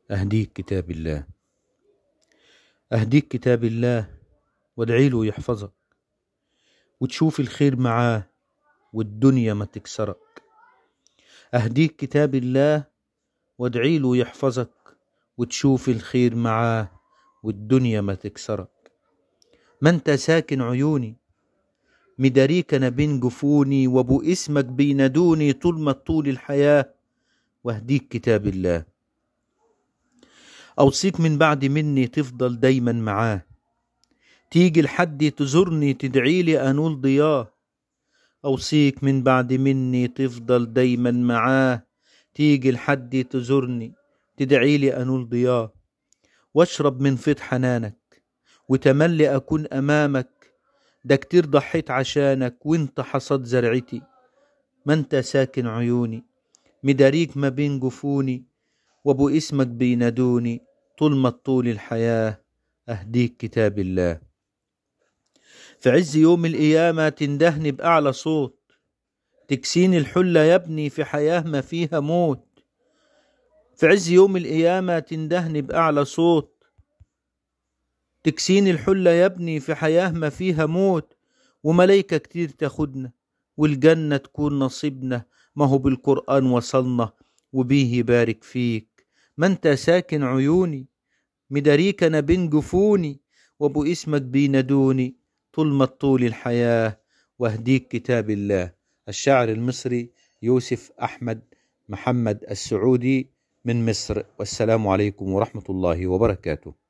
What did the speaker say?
أهديك كتاب الله أهديك كتاب الله وادعي له يحفظك وتشوف الخير معاه والدنيا ما تكسرك أهديك كتاب الله وادعي له يحفظك وتشوف الخير معاه والدنيا ما تكسرك ما انت ساكن عيوني مداريك انا بين جفوني وابو اسمك بينادوني طول ما طول الحياة واهديك كتاب الله أوصيك من بعد مني تفضل دايما معاه تيجي لحد تزورني تدعيلي أنول ضياه أوصيك من بعد مني تفضل دايما معاه تيجي لحد تزورني تدعيلي أنول ضياه واشرب من فيض حنانك وتملي أكون أمامك ده كتير ضحيت عشانك وانت حصد زرعتي ما انت ساكن عيوني مداريك ما بين جفوني وابو اسمك بينادوني طول ما طول الحياة أهديك كتاب الله في عز يوم القيامة تندهني بأعلى صوت تكسيني الحلة يا ابني في حياة ما فيها موت في عز يوم القيامة تندهني بأعلى صوت تكسيني الحلة يا ابني في حياة ما فيها موت وملايكة كتير تاخدنا والجنة تكون نصيبنا ما هو بالقرآن وصلنا وبيه يبارك فيك ما انت ساكن عيوني مداريك انا بين جفوني وابو اسمك بينادوني طول ما طول الحياة واهديك كتاب الله الشاعر المصري يوسف أحمد محمد السعودي من مصر والسلام عليكم ورحمة الله وبركاته